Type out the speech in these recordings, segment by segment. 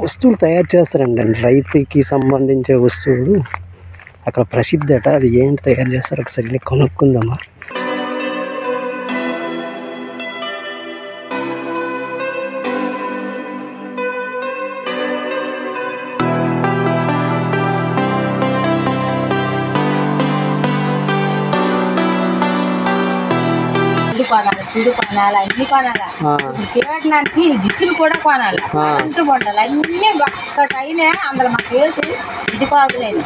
వస్తువులు తయారు చేస్తారండి రైతుకి సంబంధించే వస్తువులు అక్కడ ప్రసిద్ధట అది ఏంటి తయారు చేస్తారు ఒకసారి వెళ్ళి కొనుక్కుందామా ఇది కొనాలి చూడు కొనాలి అన్ని కొనాలి ఆ, తిరగడానికి దిక్కులు కూడా కొనాలి ఆ. అంటూ ఉండాలి అన్ని ఒక్కటైనా అందులో మాకు వేసి ఇది కాదులేదు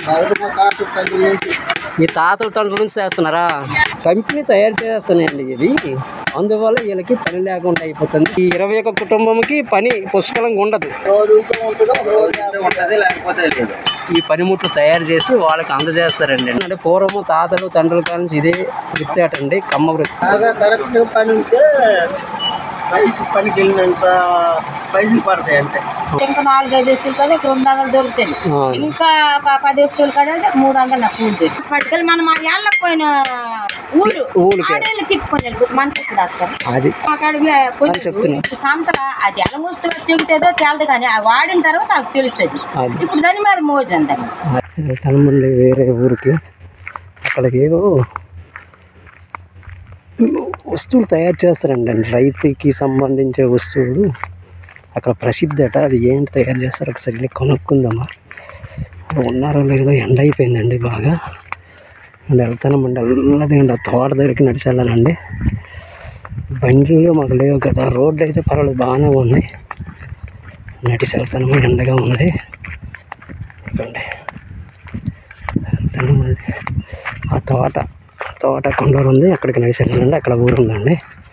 మీ తాతల తండ్రుల నుంచి చేస్తున్నారా కంపెనీ తయారు చేస్తున్నాయండి ఇవి అందువల్ల వీళ్ళకి పని లేకుండా అయిపోతుంది ఈ ఇరవై ఒక్క కుటుంబంకి పని పుష్కలంగా ఉండదు ఈ పనిముట్లు తయారు చేసి వాళ్ళకి అందజేస్తారండి అంటే పూర్వము తాతలు తండ్రుల కాడ నుంచి ఇదే వృత్తి అటండి కమ్మ వృత్తి బాగా కరెక్ట్ పని ఉంటే పైకి పనికి వెళ్ళినంత పైసలు పడతాయి అంతే ఇంకా నాలుగైదు వస్తువులు కదా ఇక్కడ రెండు వందలు దొరుకుతాయి ఆ, ఇంకా ఒక పది వస్తువులు కదా మూడు వందలు నాకు కూలి దొరుకుతుంది పట్టుకెళ్ళి మనం మా ఏళ్ళకి పోయిన ఊరు ఊళ్ళకి. ఆడేళ్ళు తిప్పుకొని మనకి ఇక్కడ వస్తారు అది అక్కడ అని చెప్తున్నా. సంతల అది ఎలా మూస్తే తెగుతుందో తేలదు కానీ ఆ వాడిన తర్వాత వాళ్ళకి తెలుస్తుంది అది ఇప్పుడు దాని మీద మోజు అంత కనుమండి వేరే ఊరికి అక్కడికి ఏదో వస్తువులు తయారు చేస్తారండి రైతుకి సంబంధించే వస్తువులు అక్కడ ప్రసిద్ధట అది ఏంటి తయారు చేస్తారు ఒకసారి వెళ్ళి కొనుక్కుందామా ఉన్నారో లేదో ఎండ అయిపోయిందండి బాగా అండ్ వెళ్తానమండి వెళ్ళదండి ఆ తోట దగ్గరికి నడిచి వెళ్ళాలండి బండ్లు మాకు లేవు కదా రోడ్డు అయితే పర్వాలేదు బాగానే ఉంది నడిచి వెళ్తాను ఎండగా ఉంది ఇదిగోండి వెళ్తానమండి ఆ తోట ఆ తోట కొండూరు ఉంది అక్కడికి నడిచి వెళ్ళాలండి అక్కడ ఊరు ఉందండి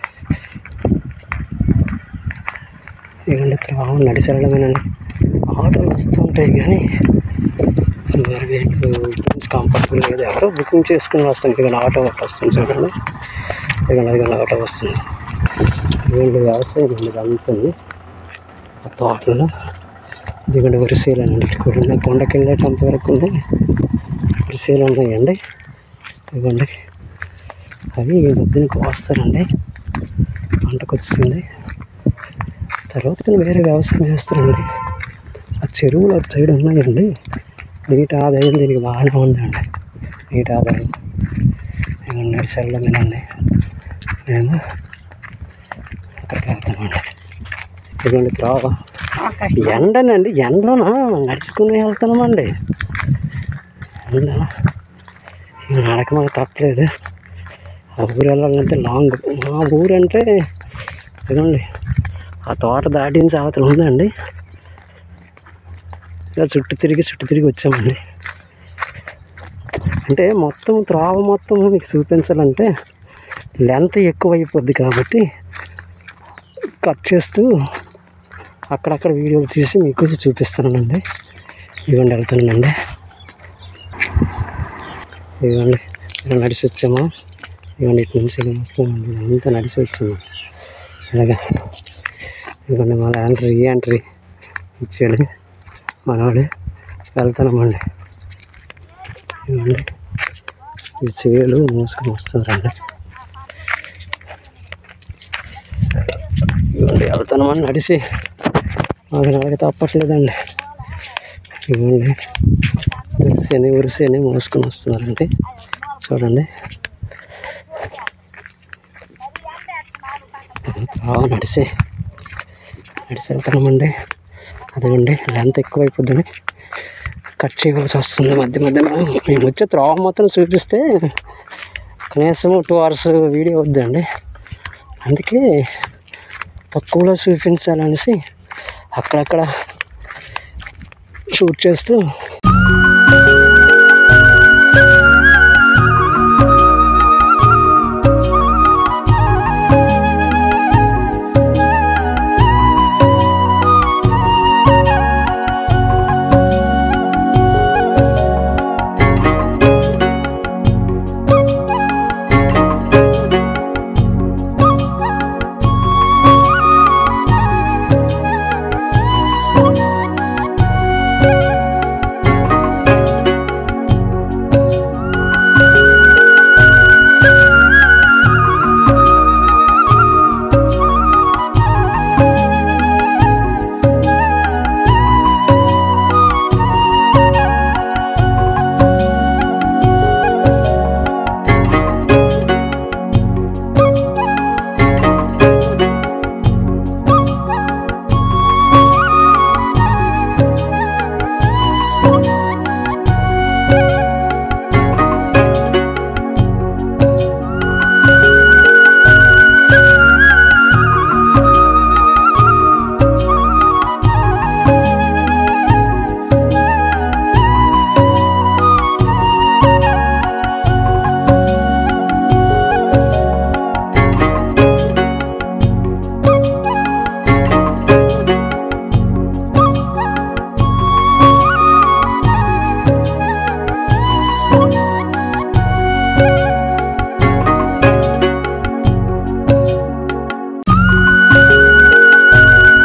ఇదిగోండి త్రావు నడిచి వెళ్ళడమేనండి ఆటోలు వస్తుంటాయి కానీ మరి వీళ్ళు కంఫర్టబుల్ లేదు ఎవరో బుకింగ్ చేసుకుని వస్తాను ఇదిగోండి ఆటో ఒకటి వస్తుంది చూడండి ఇదిగోండి ఇదిగోండి ఆటో వస్తుంది వీళ్ళు వ్యవసాయం ఉంది అంతుంది ఆ తోటలో ఇదిగోండి వరిసేలండి ఇక్కడ కూడా ఉన్నాయి కొండకి వెళ్ళేటంత వరకు ఉన్నాయి వరిసేలు ఉన్నాయండి ఇదిగోండి అవి ఈ మధ్యన కోస్తారండి పంటకు వస్తుంది తర్వాత వేరే వ్యవసాయం వేస్తారండి ఆ చెరువులు అటు సైడ్ ఉన్నాయండి నీటి ఆదాయం దీనికి బాగానే ఉందండి నీటి ఆదాయం ఇవ్వండి చల్లమేనండి మేము అక్కడికి వెళ్తామండి ఇదిగోండి త్రోవ ఎండనండి ఎండన నడుచుకుని వెళ్తున్నామండి ఎండ ఇక నడక మాకు తప్పలేదు ఆ ఊరు వెళ్ళాలంటే లాంగ్ మా ఊరంటే ఇదిగోండి ఆ తోట దాటించి అవతల ఉందండి ఇలా చుట్టూ తిరిగి చుట్టూ తిరిగి వచ్చామండి అంటే మొత్తం త్రోవ మొత్తం మీకు చూపించాలంటే లెంత్ ఎక్కువ అయిపోద్ది కాబట్టి కట్ చేస్తూ అక్కడక్కడ వీడియోలు తీసి మీకు చూపిస్తానండి ఇవ్వండి వెళ్తానండి ఇవ్వండి ఇలా నడిచి వచ్చాము ఇవ్వండి ఇటు నుంచి ఇలా వస్తామండి అంతా నడిచి వచ్చాము ఇలాగా ఇవ్వండి మళ్ళీ ఎంట్రీ ఈ ఎంట్రీ ఇచ్చాడు మనవాడు వెళ్తానమండి ఇవ్వండి ఈ చేలు మోసుకొని వస్తారండి ఇవ్వండి వెళ్తానమని నడిచి మాకు నడక తప్పట్లేదండి ఇవ్వండి ఉరిసేని ఉరిసేని మోసుకొని వస్తున్నారండి చూడండి బాగా నడిచి నడిచి వెళ్తున్నామండి అదిగోండి లెంత్ ఎక్కువైపోద్దని కట్ చేయవలసి వస్తుంది మధ్య మధ్యలో మేము వచ్చే త్రోవ మొత్తం చూపిస్తే కనీసం టూ అవర్స్ వీడియో వద్దండి అందుకే తక్కువలో చూపించాలనేసి అక్కడక్కడ షూట్ చేస్తూ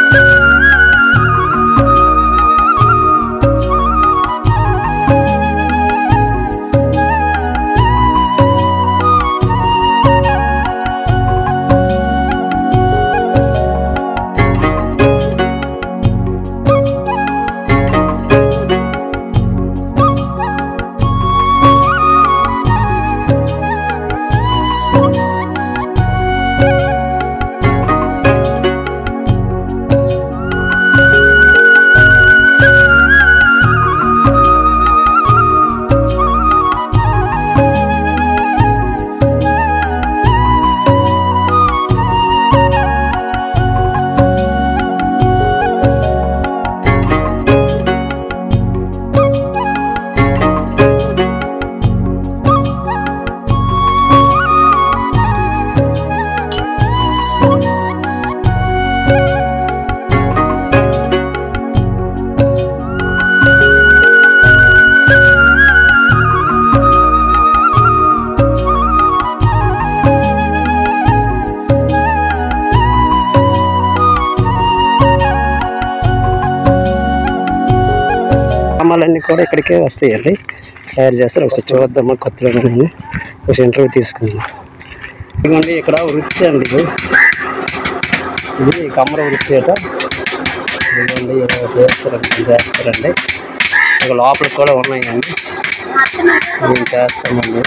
గ్రామాలన్నీ కూడా ఇక్కడికే వస్తాయండి తయారు చేస్తారు ఒకసారి చూద్దామా కొత్తలో ఒక ఇంటర్వ్యూ తీసుకుందాం ఇదిగోండి ఇక్కడ వృత్తి అండి ఇది ఇది కమ్మర వృత్తి అట ఇదిగోండి ఇలా చేస్తారండి చేస్తారండి ఇక లోపలికి కూడా ఉన్నాయండి మేము చేస్తామండి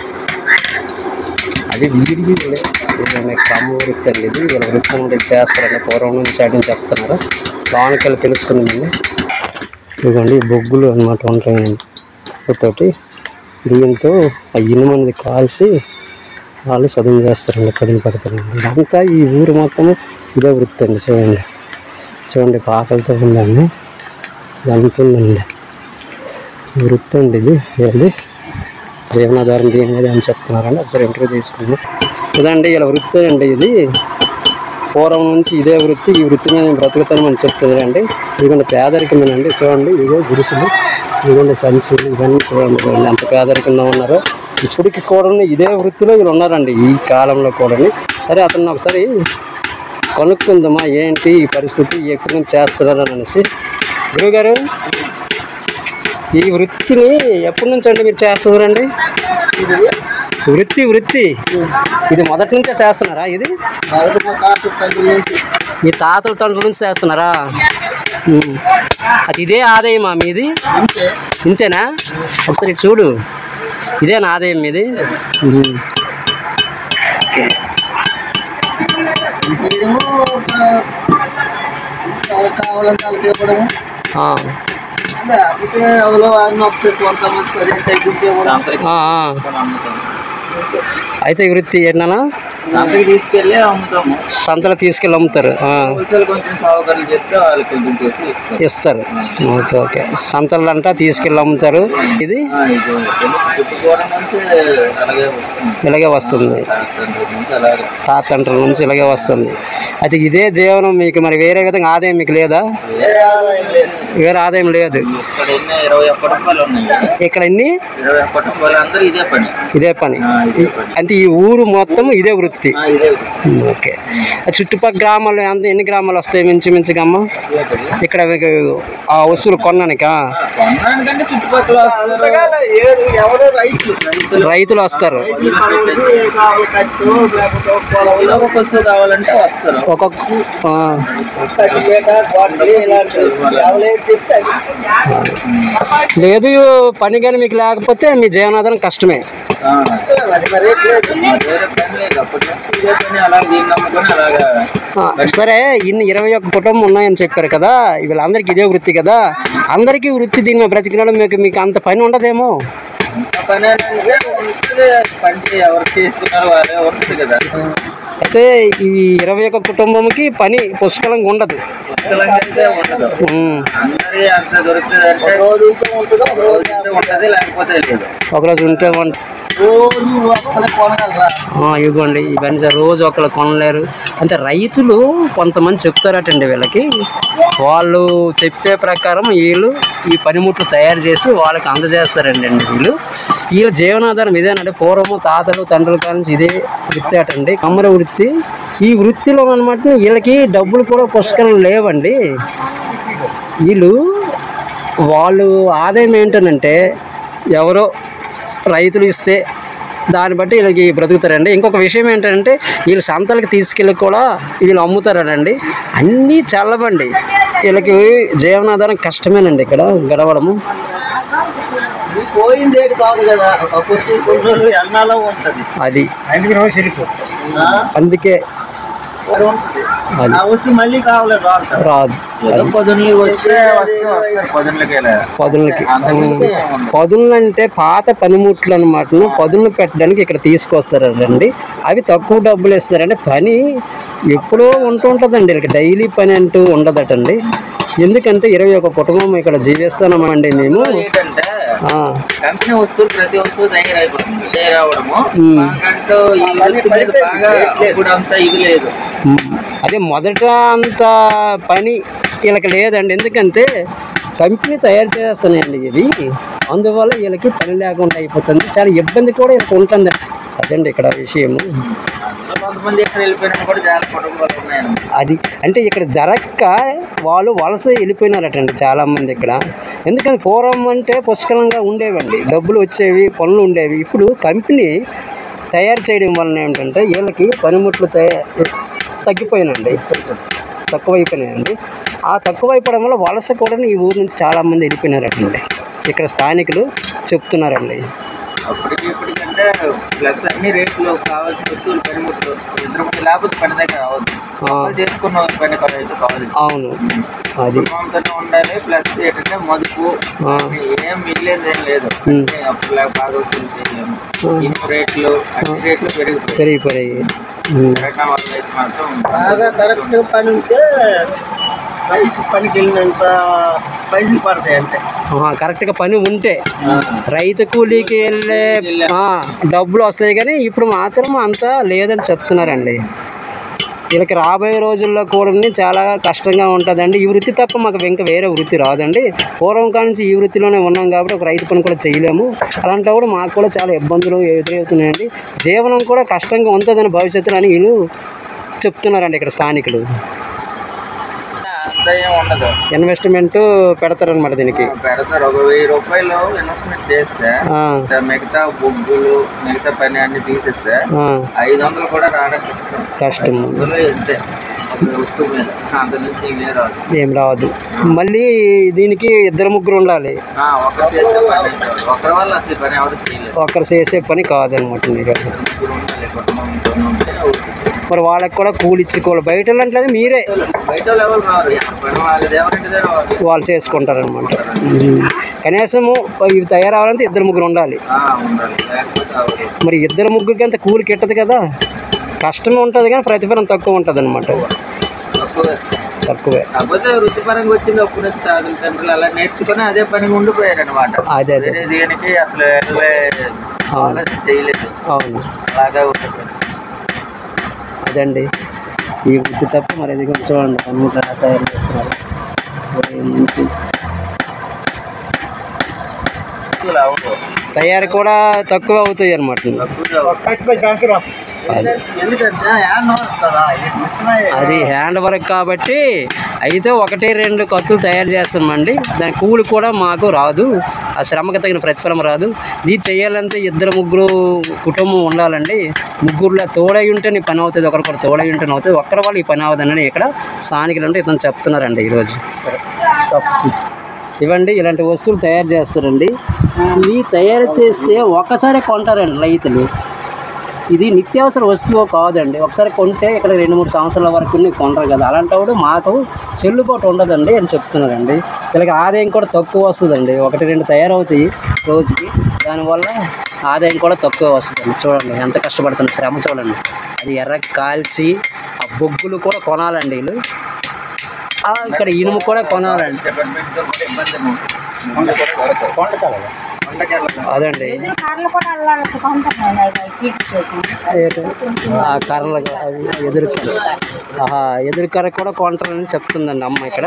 అది వీడికి ఇదిగోండి కమ్మ వృత్తి అండి ఇది వీళ్ళ వృత్తి అనేది చేస్తారండి పూర్వం నుంచి అడిగి చెప్తున్నారు లోనికి వెళ్ళి తెలుసుకుందామండి ఇదిగోండి ఈ బొగ్గులు అనమాట ఉంటాయండి తోటి దీంతో ఆ ఇనుము అనేది కాల్చి వాళ్ళు చదువు చేస్తారండి పదిని పడతారండి ఇదంతా ఈ ఊరు మొత్తం ఇదే వృత్తి అండి చూడండి చూడండి పాకలతో ఉందండి ఇదంతా ఉందండి ఈ వృత్తి అండి ఇది ఇది జీవనాధారం దీని అని చెప్తున్నారండి ఒకసారి ఇంటర్వ్యూ తీసుకుందాం ఇదండి ఇలా వృత్తి అండి ఇది పూర్వం నుంచి ఇదే వృత్తి ఈ వృత్తి మీద నేను బ్రతుకుతాను అని చెప్తుందండి ఇదిగోండి పేదరికమేనండి చూడండి ఇదిగో గురుసులు ఇదిగోండి సంచులు ఇవన్నీ చూడండి ఇదిగోండి ఎంత పేదరికంగా ఉన్నారో ఇప్పటికి కూడా ఇదే వృత్తిలో వీళ్ళు ఉన్నారండి ఈ కాలంలో కూడా సరే అతను ఒకసారి కనుక్కుందామా ఏంటి ఈ పరిస్థితి ఎక్కడి నుంచి చేస్తున్నారు అనేసి గురువుగారు ఈ వృత్తిని ఎప్పటి నుంచి అండి మీరు చేస్తున్నారండి వృత్తి వృత్తి ఇది మొదటి నుంచే చేస్తున్నారా ఇది మొదటి మా తాత తండ్రి నుంచి మీ తాతల తండ్రుల నుంచి చేస్తున్నారా ఉమ్. అది ఇదే ఆదాయమా మీది అంతే ఇంతేనా ఒకసారి ఇటు చూడు ఇదేనా ఆదాయం మీది ఉమ్. ఇంకేమో ఒక- కావాలంటే వాళ్ళకి ఇవ్వడము ఆ. లేకపోతే ఎవరో ఆయన ఒకసారి కొంతమంది సరే తగ్గించి ఇవ్వడం ఆ, ఆ. అయితే ఈ వృత్తి ఏంటన్నా సంతకి తీసుకెళ్ళి అమ్ముతాము సంతలో తీసుకెళ్ళి అమ్ముతారు ఆ. హోల్సేల్ కొంచెం సౌకర్యం చెప్తే వాళ్ళకి కొంచెం చేసి ఇస్తారు ఇస్తారు ఓకే ఓకే సంతలు అంటా తీసుకెళ్ళి అమ్ముతారు ఇది ఆ, ఇది చుట్టుకోవడం నుంచి అలాగే వస్తుంది ఇలాగే వస్తుంది తండ్రి నుంచి అలాగే తాతండ్రుల నుంచి ఇలాగే వస్తుంది అయితే ఇదే జీవనం మీకు మరి వేరే విధంగా ఆదాయం మీకు లేదా వేరే ఆదాయం లేదు. వేరే ఆదాయం లేదు ఇక్కడ ఎన్ని ఇరవై ఒక్క కుటుంబాలు ఉన్నాయి ఇక్కడ ఎన్ని ఇరవై ఒక్క కుటుంబాలు అందరూ ఇదే పని ఇదే పని ఆ, ఇదే పని అంటే ఈ ఊరు మొత్తం ఇదే వృత్తి ఆ, ఇదే ఓకే ఆ చుట్టుపక్కల గ్రామాలు ఎంత ఎన్ని గ్రామాలు వస్తాయి మించు మించుగా అమ్మ ఇదే పని. ఇక్కడ మీకు ఆ వస్తువులు కొనడానికా కొనడానికంటే చుట్టుపక్కల వస్తారు. ఎవరో రైతులు రైతులు రైతులు వస్తారు రైతులు పనులకి కావాలి కట్టు, లేకపోతే ఒక పొలంలో ఒక వస్తువు కావాలంటే వస్తారు ఒక్కొక్క ఆ, కట్టు లేక గొడ్డలి ఇలాంటి ఎవరైతే చెప్తే అది. లేదు పని కానీ మీకు లేకపోతే మీ జీవనాధారం కష్టమే ఆ, అది మరి రేపు లేదు. వేరే పని లేదు అప్పటి నుంచి ఇదే పని అలా దీన్ని నమ్ముకొని అలాగా ఆ, సరే ఇన్ని ఇరవై ఒక్క కుటుంబం ఉన్నాయని చెప్పారు కదా వీళ్ళందరికీ ఇదే వృత్తి కదా అందరికీ వృత్తి దీని మీద బ్రతికినాడు మీకు మీకు అంత పని ఉండదేమో ఆ పని అనేది ఉంటుంది. పని ఎవరు చేసుకున్నారో వారే ఉంటుంది కదా అయితే ఈ ఇరవై ఒక్క కుటుంబంకి పని పుష్కలంగా ఉండదు పుస్తకాలు అయితే ఉండదు ఉమ్. అందరి అంత దొరుకుతుంది అంటే రోజు ఉంటుంది ఒక రోజు ఉంటుంది లేకపోతే లేదు ఒకరోజు ఉంటే వన్ రోజు ఒక్కలే కొనగలరా ఆ, ఇవ్వండి ఇవన్నీ జర రోజు ఒకరు కొనలేరు అంటే రైతులు కొంతమంది చెప్తారటండి వీళ్ళకి వాళ్ళు చెప్పే ప్రకారం వీళ్ళు ఈ పనిముట్లు తయారు చేసి వాళ్ళకి అందజేస్తారండి అండి వీళ్ళు వీళ్ళ జీవనాధారం ఇదేనండి పూర్వము తాతలు తండ్రుల కాల నుంచి ఇదే వృత్తి అటండి కమ్మర వృత్తి ఈ వృత్తిలో అనమాట వీళ్ళకి డబ్బులు కూడా పుష్కలం లేవండి వీళ్ళు వాళ్ళు ఆదాయం ఏంటనంటే ఎవరో రైతులు ఇస్తే దాన్ని బట్టి వీళ్ళకి బ్రతుకుతారండి ఇంకొక విషయం ఏంటంటే వీళ్ళు సంతలకు తీసుకెళ్ళి కూడా వీళ్ళు అమ్ముతారనండి అన్నీ చల్లవండి వీళ్ళకి జీవనాధారం కష్టమేనండి ఇక్కడ గడవడము ఇది పోయింది ఏటి కాదు కదా అప్పుడు కొన్ని రోజులు ఎన్నాలో ఉంటుంది అది అందుకే రోజు వెళ్ళిపోతుంది అందుకే మరి ఉంటుంది అది. ఆ వస్తువు మళ్ళీ కావాలి రాదు రాదు ఏదో పొద్దున్నకి వస్తే వస్తే పొద్దున్నకి పదులకి పదులు అంటే పాత పనిముట్లు అనమాట పదులు పెట్టడానికి ఇక్కడ తీసుకొస్తారండి అవి తక్కువ డబ్బులు ఇస్తారండి పని ఎప్పుడో ఉంటూ ఉంటుందండి వీళ్ళకి డైలీ పని అంటూ ఉండదటండి ఎందుకంటే ఇరవై ఒక కుటుంబం ఇక్కడ జీవిస్తున్నామండి మేము ఏంటంటే ఆ, కంపెనీ వస్తువులు ప్రతి వస్తువు దగ్గర అయిపోతుంది తయారవడము ఉమ్. దానికంటూ ఈ వృత్తి మీద బాగా అప్పుడు అంతా ఇది లేదు మ్, అదే మొదట అంత పని వీళ్ళకి లేదండి ఎందుకంటే కంపెనీ తయారు చేస్తున్నాయండి ఇవి అందువల్ల వీళ్ళకి పని లేకుండా అయిపోతుంది చాలా ఇబ్బంది కూడా వీళ్ళకి ఉంటుంది అదండి ఇక్కడ విషయము అందులో కొంతమంది ఎక్కడ వెళ్ళిపోయినా కూడా చాలా కుటుంబాలు ఉన్నాయండి అది అంటే ఇక్కడ జరక్క వాళ్ళు వలస వెళ్ళిపోయినారటండి చాలామంది ఇక్కడ ఎందుకని పూర్వం అంటే పుష్కలంగా ఉండేవండి డబ్బులు వచ్చేవి పనులు ఉండేవి ఇప్పుడు కంపెనీ తయారు చేయడం వలన ఏంటంటే వీళ్ళకి పనిముట్లు తయారు తగ్గిపోయినండి తక్కువైపోయినాయండి ఆ తక్కువైపోవడం వల్ల వలస కూడా ఈ ఊరు నుంచి చాలామంది వెళ్ళిపోయినారటండి ఇక్కడ స్థానికులు చెప్తున్నారండి అప్పటికి ఇప్పటికంటే ప్లస్ అన్ని రేట్లు కావాల్సిన వస్తువులు పనిముట్లు ఇద్దరు మంది లేకపోతే పని దగ్గర అవ్వదు ఆ, వాళ్ళు చేసుకున్న పని కదా అయితే కావాలి అవును అది కుటుంబంతోనే ఉండాలి ప్లస్ ఏంటంటే మదుపు ఆ, ఏం మిగిలేదు ఏం లేదు ఉమ్. అప్పుడు లాగా బాగా వస్తుంది చేయలేము ఇనుము రేట్లు అన్ని రేట్లు పెరిగిపోయి పెరిగిపోయాయి ఉమ్. పెరగడం వల్ల అయితే మాత్రం బాగా కరెక్ట్ పని ఉంటే రైతు పనికి వెళ్ళినంత పైసలు పడతాయి అంతే ఆహా, కరెక్ట్గా పని ఉంటే రైతు కూలీకి వెళ్ళే ఆ, డబ్బులు వస్తాయి కానీ ఇప్పుడు మాత్రం అంతా లేదని చెప్తున్నారండి వీళ్ళకి రాబోయే రోజుల్లో కూడా చాలా కష్టంగా ఉంటుందండి ఈ వృత్తి తప్ప మాకు ఇంకా వేరే వృత్తి రాదండి పూర్వం కానించి ఈ వృత్తిలోనే ఉన్నాం కాబట్టి ఒక రైతు పని కూడా చేయలేము అలాంటప్పుడు మాకు కూడా చాలా ఇబ్బందులు ఎదురవుతున్నాయండి జీవనం కూడా కష్టంగా ఉంటుందని భవిష్యత్తులో అని వీళ్ళు చెప్తున్నారండి ఇక్కడ స్థానికులు అంత ఏం ఉండదు ఇన్వెస్ట్మెంట్ పెడతారనమాట దీనికి పెడతారు ఒక వెయ్యి రూపాయలు ఇన్వెస్ట్మెంట్ చేస్తే ఆ, ఇంకా మిగతా బొగ్గులు మిగతా పని అన్ని తీసేస్తే ఆ, ఐదు వందలు కూడా రావడం కష్టం కష్టం అందులో ఇంతే ఒక వస్తువు మీద అంత నుంచి ఇంకే రాదు ఏం రావద్దు మళ్ళీ దీనికి ఇద్దరు ముగ్గురు ఉండాలి ఆ, ఒకరు చేసే పని అయితే అవ్వదు. ఒకరి వల్ల అసలు పని ఎవరు చేయలేదు ఒకరు చేసే పని కాదనమాట మీరు ముగ్గురు ఉండాలి కుటుంబంతో ఉంటే అవుతుంది. మరి వాళ్ళకి కూడా కూలి ఇచ్చుకోవాలి బయట అంటే మీరే బయట వాళ్ళు ఎవరు రారు ఎవరి పని వాళ్ళది ఎవరింటిదే రావాలి వాళ్ళు చేసుకుంటారనమాట కనీసము ఇవి తయారవ్వాలంటే ఇద్దరు ముగ్గురు ఉండాలి ఆ, ఉండాలి లేకపోతే అవ్వదు మరి ఇద్దరు ముగ్గురికి అంత కూలి కిట్టదు కదా కష్టం ఉంటుంది కానీ ప్రతిఫలం తక్కువ ఉంటుంది అనమాట తక్కువే తక్కువే కాకపోతే వృత్తిపరంగా వచ్చింది అప్పుడు వచ్చి తాతల తండ్రులు అలా నేర్చుకుని అదే పని ఉండిపోయారు అనమాట అదే అదే వేరే దేనికి అసలు ఎటువే ఆలోచన చేయలేదు అవును అలాగా ఉంటుంది అదండి ఈ వృత్తి తప్ప మరి ఇది కూడా చూడండి పన్నులు ఎలా తయారు చేస్తున్నారు ఉదయం నుంచి. అసలు అవ్వదు. తయారు కూడా తక్కువ అవుతాయి అనమాట తక్కువే అవ్వదు. ఎందుకంటే యాడ్ వస్తుందా ఇది మిషనే. అది హ్యాండ్ వర్క్ కాబట్టి అయితే ఒకటి రెండు కత్తులు తయారు చేస్తామండి దాని కూలి కూడా మాకు రాదు ఆ శ్రమకు తగిన ప్రతిఫలం రాదు ఇది చేయాలంటే ఇద్దరు ముగ్గురు కుటుంబం ఉండాలండి ముగ్గురులో తోడై ఉంటే నీ పని అవుతుంది ఒకరికొకరు తోడై ఉంటే అవుతుంది ఒక్కరి వాళ్ళు ఈ పని అవుతుందని ఇక్కడ స్థానికులు అంటే ఇతను చెప్తున్నారండి ఈరోజు ఇవ్వండి ఇలాంటి వస్తువులు తయారు చేస్తారండి ఇవి తయారు చేస్తే ఒక్కసారి కొంటారండి రైతులు ఇది నిత్యావసర వస్తువు కాదండి ఒకసారి కొంటే ఇక్కడ రెండు మూడు సంవత్సరాల వరకు కొనరు కదా అలాంటప్పుడు మాకు చెల్లుబాటు ఉండదండి అని చెప్తున్నారండి వీళ్ళకి ఆదాయం కూడా తక్కువ వస్తుందండి ఒకటి రెండు తయారవుతాయి రోజుకి దానివల్ల ఆదాయం కూడా తక్కువ వస్తుందండి చూడండి ఎంత కష్టపడుతుంది శ్రమ చూడండి అది ఎర్ర కాల్చి ఆ బొగ్గులు కూడా కొనాలండి వీళ్ళు ఆ, ఇక్కడ ఇనుము కూడా కొనాలండి డిపార్ట్మెంట్తో కూడా ఇబ్బంది ఏమో. కొండ కూడా దొరకదు. కొండకి వెళ్ళాలి. అదండి ఎదురు కార్లు కూడా వెళ్ళాలి కొంటున్నాను కీర్తి చేసి ఏంటి? ఆ కర్రలు అవి ఎదురు కర్ర ఆహా ఎదురు కర్ర కూడా కొంటారని చెప్తుందండి అమ్మ ఇక్కడ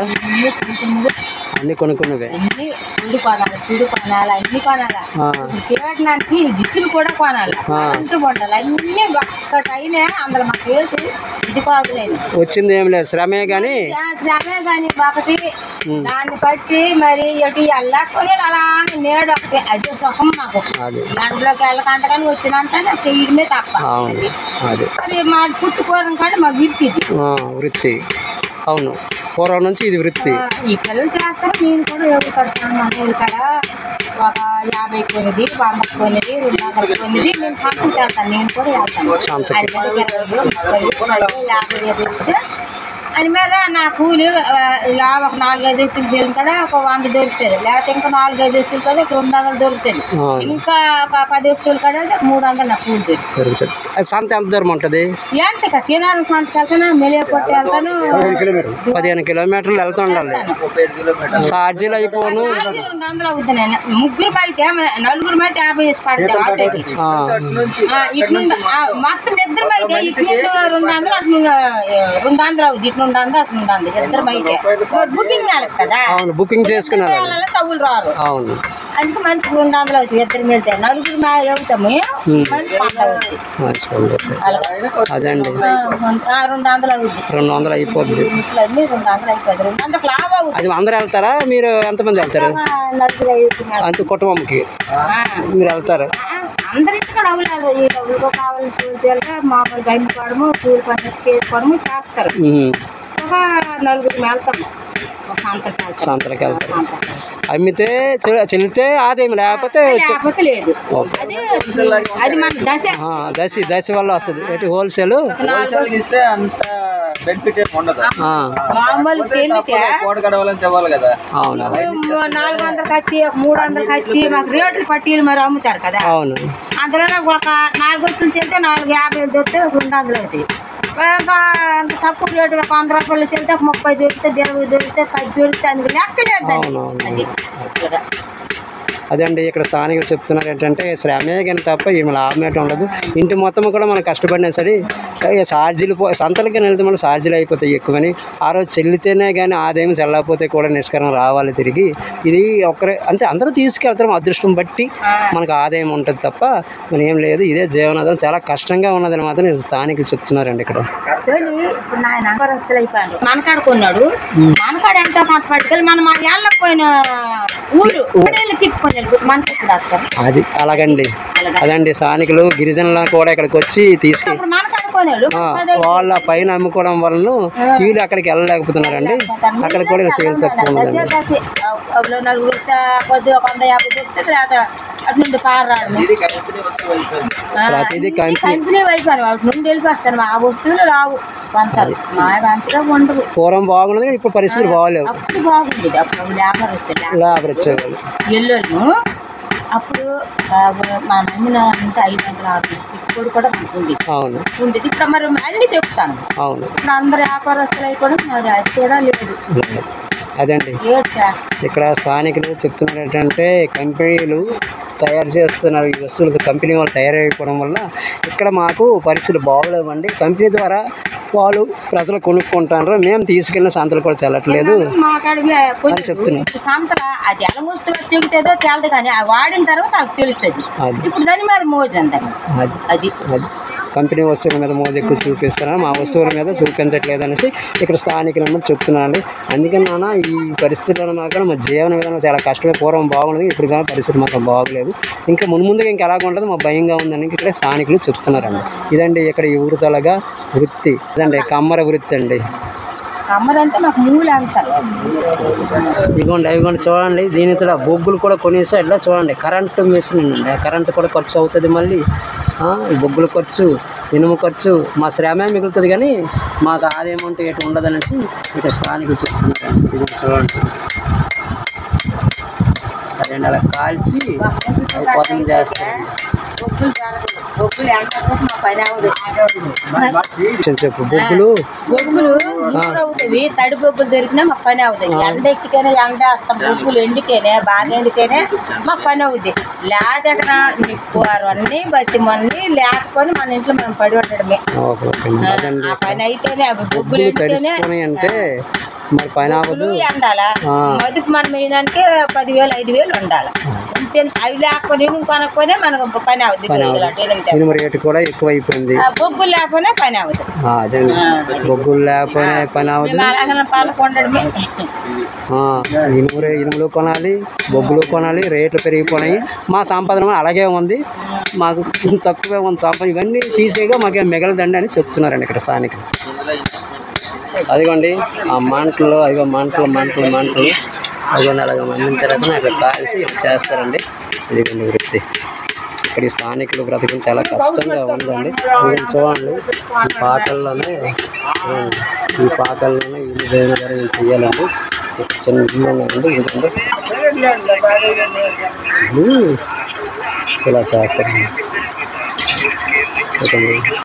అన్ని కొనుక్కున్నవే అన్ని పుండు కొనాలి పుడు కొనాలి అన్ని కొనాలి ఆ, చేయడానికి దిక్కులు కూడా కొనాలి ఆ. అంటూ కొనాలి అన్ని ఒక్కటైనా అందులో మాకు వేసి ఇది కాదులేదు వచ్చింది ఏం లేదు శ్రమే కానీ శ్రమే కానీ ఒకటి దాన్ని బట్టి మరి ఎటు వెళ్ళకపోతే అలా నేడు ఒకటి అది సుఖం మాకు అది దాంట్లోకి వెళ్ళకంట కానీ వచ్చినంత చెయ్యడమే తప్ప అవును అది అది మా పుట్టుకోవడం కానీ మా వృత్తి ఇది ఆ, వృత్తి అవును పూర్వం నుంచి ఇది వృత్తి ఈ పిల్లలు చేస్తారు నేను కూడా ఎవరు కడతాను మన ఊరు కాడ ఒక యాభై కొనిది వంద కొనిది రెండు వందల కొనిది నేను సంతం చేస్తాను నేను కూడా వెళ్తాను సంతకి. అది కూడా ఇరవై, ముప్పై, నలభై, యాభై ఐదు ఇస్తే అని మీద నా కూలి ఆ, ఇలా ఒక నాలుగైదు వ్యక్తులు చేసిన కాడ ఒక వంద దొరుకుతుంది లేకపోతే ఇంకా నాలుగైదు వ్యక్తులు కదా ఒక రెండు వందలు దొరుకుతుంది ఆ, ఇంకా ఒక పది వ్యక్తులు కదా మూడు వందలు నా కూలి దొరుకుతుంది దొరుకుతుంది అది సంత ఎంత దూరం ఉంటుంది ఎంత తినాలి సంత వెళ్తాను మెలియ కొట్టి వెళ్తాను పదిహేను కిలోమీటర్లు వెళ్తూ ఉండాలి ముప్పై ఐదు కిలోమీటర్లు ఛార్జీలు అయిపోను రాత్రి రెండు వందలు అవుతుంది నాయన. ముగ్గురు అయితే నలుగురు అయితే యాభై వేసి పడతాయి ఆటోకి ఆ, ఆ, ఇటు నుండి ఆ, మొత్తం ఇద్దరు అయితే ఇటు నుండి రెండు వందలు అటు నుండి ఆ, రెండు వందలు అవుతుంది ఇటు నుండి వందలు అటు నుండి వందలు ఇద్దరు అయితే మరి బుకింగ్ నెలకు కదా అవును బుకింగ్ చేసుకున్నారు వాళ్ళ తగులు రారు అవును అందుకే మనిషికి రెండు వందలు అవుతుంది ఇద్దరు వెళ్తే నలుగురు మా అవుతాము మనిషి వంద అవుతుంది మంచిగా ఉంది. అదండి ఆ, ఆ, రెండు వందలు అవుతుంది రెండు వందలు అయిపోద్ది ఇట్లా అన్ని రెండు వందలు అయిపోతుంది రెండు వందలకు లాభ అవుతుంది అది అందరు వెళ్తారా మీరు ఎంతమంది వెళ్తారు ఆ, నలుగురు అవుతుంది అంత కుటుంబంకి ఆ. మీరు వెళ్తారు అందరికి కూడా అవలేదు ఈ డబ్బులు కావాలని పూలు చేయాలి మామూలుగా అమ్ముకోవడము పూలు పని చేసుకోవడము చేస్తారు ఉమ్, ఒక నలుగురు వెళ్తాము ఒక సంతకి వెళ్తాం సంతలకు వెళ్తారు అమ్మితే చె- చెల్లితే ఆదాయం లేకపోతే వచ్చే- లేకపోతే లేదు అది అది మన దశ ఆ, దశ దశ వల్ల వస్తుంది ఎటు హోల్సేల్ హోల్సేల్ ఇస్తే అంత బెనిఫిట్ ఏమి ఉండదు మామూలు చెల్లితే కోట గడవాలని చెప్పాలి కదా అవును నాలుగు వందలు కట్టి ఒక మూడు వందలు కట్టి మాకు రేట్లు పట్టీలు మరి అమ్ముతారు కదా అవును అందులో ఒక నాలుగు వస్తువులు చెల్తే నాలుగు యాభై దొరికితే ఒక రెండు వందలు అవుతాయి ఒక అంత తక్కువ రేటు ఒక వంద రూపాయలు చెల్తే ఒక ముప్పై దొరికితే ఇరవై దొరికితే పది దొరికితే అందుకు లెక్కలేదు దానికి. అవునవును. అది ఇట్లాగా. అదండి ఇక్కడ స్థానికులు చెప్తున్నారు ఏంటంటే శ్రమే కానీ తప్ప ఏమి లాభం ఏంటో ఉండదు ఇంటి మొత్తం కూడా మనం కష్టపడినా సరే ఇక ఛార్జీలు పో సంతలకి వెళ్తే మళ్ళీ ఛార్జీలు అయిపోతాయి ఎక్కువని ఆ రోజు చెల్లితేనే కానీ ఆదాయం చెల్లకపోతే కూడా నిష్కరం రావాలి తిరిగి ఇది ఒక్కరే అంటే అందరూ తీసుకెళ్తారు మా అదృష్టం బట్టి మనకు ఆదాయం ఉంటుంది తప్ప మన ఏం లేదు ఇదే జీవనాధారం చాలా కష్టంగా ఉన్నదని మాత్రం స్థానికులు చెప్తున్నారండి ఇక్కడ తోలి ఇప్పుడు నాయన వ్యాపారస్తులు అయిపోయాడు మనకాడ కొన్నాడు మనకాడ ఎంతో కొంత పట్టుకెళ్ళి మనం ఆ ఏళ్ళకి పోయిన ఊరు ఊరేళ్ళు తిప్పుకొని వెళ్ళిపోయి మనకి ఇక్కడ వస్తారు అది అలాగండి అలాగా. అదండి స్థానికులు గిరిజనులను కూడా ఇక్కడికి వచ్చి తీసుకు అప్పుడు మనకాడ కొనేవాళ్ళు ఆ, వాళ్ళ పైన అమ్ముకోవడం వలన వీళ్ళు అక్కడికి వెళ్ళలేకపోతున్నారండి అక్కడ కూడా ఇలా సేల్ తక్కువ ఉన్నదండి అప్పుడు నలుగురు వస్తే కొద్ది ఒక వంద యాభై దొరికితే లేదా అటు నుండి పారాడు ఇది కంపెనీ వస్తువు వెళ్తుంది ప్రతిదీ కంపెనీ కంపెనీ అయిపోయాను అటు నుండి వెళ్ళిపోస్తాను ఆ వస్తువులు రావు పంటలు మా అంతగా ఉండవు పూర్వం బాగున్నది కానీ ఇప్పుడు పరిస్థితులు బాగలేవు అప్పుడు బాగుండేది అప్పుడు లేబర్ వస్తే లాభం వచ్చేవాళ్ళు ఎల్లుళ్ళు అప్పుడు ఆ, మా మమ్మీన అంతా ఐదు వందల ఆరు ఇప్పుడు కూడా మనకు ఉంది అవును ఉండేది ఇప్పుడు మరి అన్ని చెప్తాను అవును ఇప్పుడు అందరు వ్యాపారస్తులు అయిపోవడం మరి అది కూడా లేదు అదండి ఏడ్చా ఇక్కడ స్థానికులు చెప్తున్నారు ఏంటంటే కంపెనీలు తయారు చేస్తున్నారు ఈ వస్తువులు కంపెనీ వాళ్ళు తయారైపోవడం వల్ల ఇక్కడ మాకు పరిస్థితులు బాగోలేవండి కంపెనీ ద్వారా వాళ్ళు ప్రజలు కొనుక్కుంటారు మేము తీసుకెళ్ళిన సంతలు కూడా చెల్లట్లేదు మా కాడ అని చెప్తున్నా. ఇప్పుడు సంతల అది ఎలా వస్తువు తెగితేదో తేలదు కానీ ఆ వాడిన తర్వాత వాళ్ళకి తెలుస్తుంది అది ఇప్పుడు దాని మీద మోజు అంటారు అది అది అది కంపెనీ వస్తువుల మీద మోజు ఎక్కువ చూపిస్తున్నారు మా వస్తువుల మీద చూపించట్లేదు అనేసి ఇక్కడ స్థానికులందరూ చెప్తున్నారండి అందుకని నాన్న ఈ పరిస్థితుల్లో మాత్రం మా జీవన విధానం చాలా కష్టమే పూర్వం బాగున్నది ఇప్పుడు కానీ పరిస్థితి మాత్రం బాగలేదు ఇంకా మున్ముందుగా ఇంకా ఎలాగ ఉంటుంది మా భయంగా ఉందని ఇక్కడ స్థానికులు చెప్తున్నారండి ఇదండి ఇక్కడ ఈ ఊరు తలగా వృత్తి ఇదండి కమ్మర వృత్తి అండి కమ్మరంటే మాకు మూలు అంటారు ఇదిగోండి ఇదిగోండి చూడండి దీనితో బొగ్గులు కూడా కొనేసి ఇట్లా చూడండి కరెంటు మిషన్ అండి కరెంటు కూడా ఖర్చు అవుతుంది మళ్ళీ ఆ, ఈ బొగ్గులు ఖర్చు ఇనుము ఖర్చు మా శ్రమే మిగులుతుంది కానీ మాకు ఆదాయం అంటే ఎటు ఉండదనేసి ఇక్కడ స్థానికులు చెప్తున్నారు ఇది చూడండి అదండి అలా కాల్చి పొతం చేస్తారు బొగ్గులు చేస్తారు బొగ్గులు ఎండకపోతే మా పని అవ్వదు కొంచెం చెప్పు బొగ్గులు బొగ్గులు ఊరు అవుతాయి తడి బొగ్గులు దొరికినా మాకు పని అవుతుంది ఎండ ఎక్కితేనే ఎండ వేస్తాం బొగ్గులు ఎండితేనే బాగా ఎండితేనే మాకు పని అవుద్ది లేదక్కడ నిప్పువారు అన్ని బతి మొన్ని లేకపోతే మన ఇంట్లో మనం పడి ఉండడమే ఓకే ఓకే అదండి ఆ పని అయితేనే అవి బొగ్గులు బొగ్గులు ఎండితేనే తడిసిపోయి అంటే మరి పని అవ్వదు బొగ్గులు ఎండాలా ఆ. మొదటి మనం వేయడానికి పదివేలు ఐదు వేలు ఉండాలి ఇంతే అవి లేకపోతే ఇనుము కొనకపోతే మనకు పని అవుద్ది పని ఇలాంటి అవ్వదు ఇనుము తె- ఇనుము రేటు కూడా ఎక్కువ అయిపోయింది ఆ బొగ్గులు లేకపోతే పని అవుతుంది ఆ, అదండి బొగ్గులు లేకపోయినా పని అవ్వదు మేము అలాగనే పాలకు ఉండడమే ఆ, ఇనుము రే- ఇనుములు కొనాలి బొగ్గులు కొనాలి రేట్లు పెరిగిపోయినాయి మా సంపాదన కూడా అలాగే ఉంది మాకు తక్కువే ఉంది సంపాదన ఇవన్నీ తీసేగా మాకేం మిగలదండి అని చెప్తున్నారండి ఇక్కడ స్థానికులు అదిగోండి ఆ మంటలు అదిగో మంటలు మంటలు మంటలు అదిగోండి అలాగ మందిన తర్వాత అక్కడ కాల్చి ఇలా చేస్తారండి ఇదిగోండి వృత్తి ఇక్కడ ఈ స్థానికులు బ్రతకడం చాలా కష్టంగా ఉందండి ఇదిగోండి చూడండి ఈ పాకల్లోనే ఇదిగోండి, ఈ పాకల్లోనే ఇల్లు దేవుని గారు నేను చెయ్యాలండి ఒక చిన్న ఇల్లు ఉన్నాయండి ఇదిగోండి ఇల్లు ఇలా చేస్తారండి ఇదిగోండి